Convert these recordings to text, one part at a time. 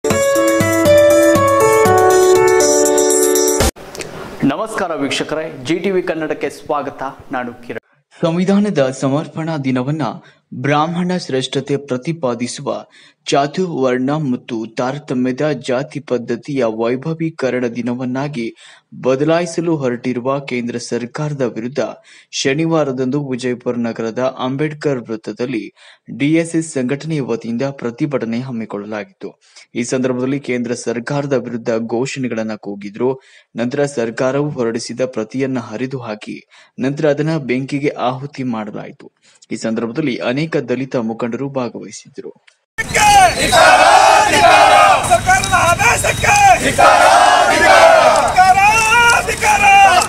ನಮಸ್ಕಾರ ವೀಕ್ಷಕರೇ G TV ಕನ್ನಡಕ್ಕೆ ಸ್ವಾಗತ ನಾನು ಕಿರಣ್ ಸಂವಿಧಾನದ ಸಮರ್ಪಣಾ ದಿನವನ್ನ ಬ್ರಾಹ್ಮಣ ಶ್ರೇಷ್ಠತೆ ಪ್ರತಿಪಾದಿಸುವ ಚಾತುರ್ವರ್ಣ ಮತ್ತು ತಾರತಮ್ಯದ ಜಾತಿ ಪದ್ಧತಿಯ ವೈಭವೀಕರಣ ದಿನವನ್ನಾಗಿ ಬದಲಾಯಿಸಲು ಹೊರಟಿರುವ ಕೇಂದ್ರ ಸರ್ಕಾರದ ವಿರುದ್ಧ ಶನಿವಾರದಂದು ವಿಜಯಪುರ ನಗರದ ಅಂಬೇಡ್ಕರ್ ವೃತ್ತದಲ್ಲಿ ಡಿಎಸ್ಎಸ್ ಸಂಘಟನೆಯ ವತಿಯಿಂದ ಪ್ರತಿಭಟನೆ ಹಮ್ಮಿಕೊಳ್ಳಲಾಗಿತ್ತು ಈ ಸಂದರ್ಭದಲ್ಲಿ ಕೇಂದ್ರ ಸರ್ಕಾರದ ವಿರುದ್ಧ ಘೋಷಣೆಗಳನ್ನ ಕೂಗಿದ್ರು ನಂತರ ಸರ್ಕಾರವು ಹೊರಡಿಸಿದ ಪ್ರತಿಯನ್ನ ಹರಿದು ಹಾಕಿ ನಂತರ ಅದನ್ನ ಬೆಂಕಿಗೆ ಆಹುತಿ ಮಾಡಲಾಯಿತು ಈ ಸಂದರ್ಭದಲ್ಲಿ ಅನೇಕ ದಲಿತ ಮುಖಂಡರು ಭಾಗವಹಿಸಿದ್ರು ಸರ್ಕಾರದ ಆದೇಶಕ್ಕೆ ಧಿಕ್ಕಾರ, ಧಿಕ್ಕಾರ.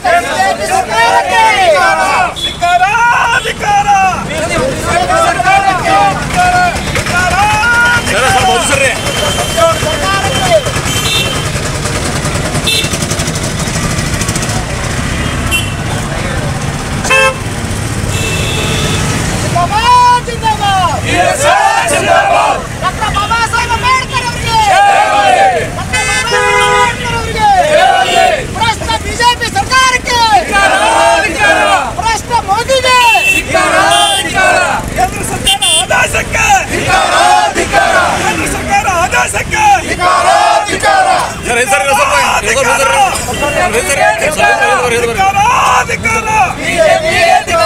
ಧಿಕ್ಕಾರ, ಧಿಕ್ಕಾರ. ಡಾಕ್ಟರ್ ಬಾಬಾ ಸಾಹೇಬ್ ಅಂಬೇಡ್ಕರ್ ಅವರಿಗೆ ಡಾಕ್ಟರ್ ಬಾಬಾ ಅಂಬೇಡ್ಕರ್ ಅವರಿಗೆ ಭ್ರಷ್ಟ ಬಿಜೆಪಿ ಸರ್ಕಾರಕ್ಕೆ ಭ್ರಷ್ಟ ಮೋದಿಗೆ ಕೇಂದ್ರ ಸರ್ಕಾರ ಆದೇಶಕ್ಕೆ ಕೇಂದ್ರ ಸರ್ಕಾರ ಆದೇಶಕ್ಕೆ ಧಿಕ್ಕಾರ, ಧಿಕ್ಕಾರ.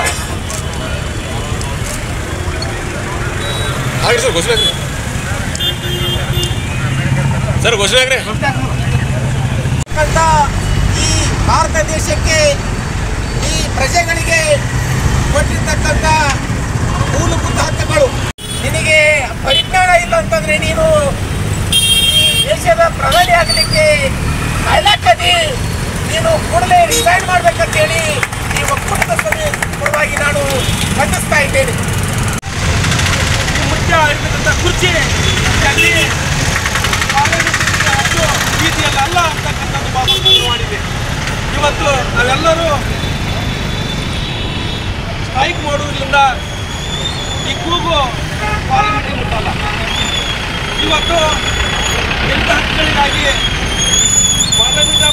ಸರ್ ಘೋಷಣೆ ಆಗ್ರಿ ಅಂತ ಈ ಭಾರತ ದೇಶಕ್ಕೆ ಈ ಪ್ರಜೆಗಳಿಗೆ ಕೊಟ್ಟಿರ್ತಕ್ಕಂಥ ಮೂಲಭೂತ ಹಕ್ಕುಗಳು ನಿನಗೆ ಪರಿಜ್ಞಾನ ಇಲ್ಲ ಅಂತಂದ್ರೆ ನೀನು ಈ ದೇಶದ ಪ್ರಧಾನಿ ಆಗಲಿಕ್ಕೆ ಅದಿ ನೀನು ಕೂಡಲೇ ರಿಸೈನ್ ಮಾಡ್ಬೇಕಂತೇಳಿ ಈ ಒಕ್ಕೂಟದ ಸಭೆ ಪರವಾಗಿ ನಾನು ಖಂಡಿಸ್ತಾ ಇದ್ದೇನೆ ಮುಖ್ಯ ಇರ್ತಕ್ಕಂಥ ಕುರ್ಚಿ ಅಲ್ಲಿ ಅಷ್ಟು ರೀತಿಯಲ್ಲಿ ಅಲ್ಲ ಅಂತಕ್ಕಂಥದ್ದು ಬಾಬಾ ಮಾಡಿದೆ ಇವತ್ತು ನಾವೆಲ್ಲರೂ ಸ್ಟ್ರೈಕ್ ಮಾಡುವುದರಿಂದ ಈ ಕೂಗು ಪಾರ್ಲಿಮೆಂಟಿಗೆ ಮುಟ್ಟಲ್ಲ ಇವತ್ತು ದಲಿತ ಹಕ್ಕುಗಳಿಗಾಗಿ ಪಾರ್ಲಿಮೆಂಟ್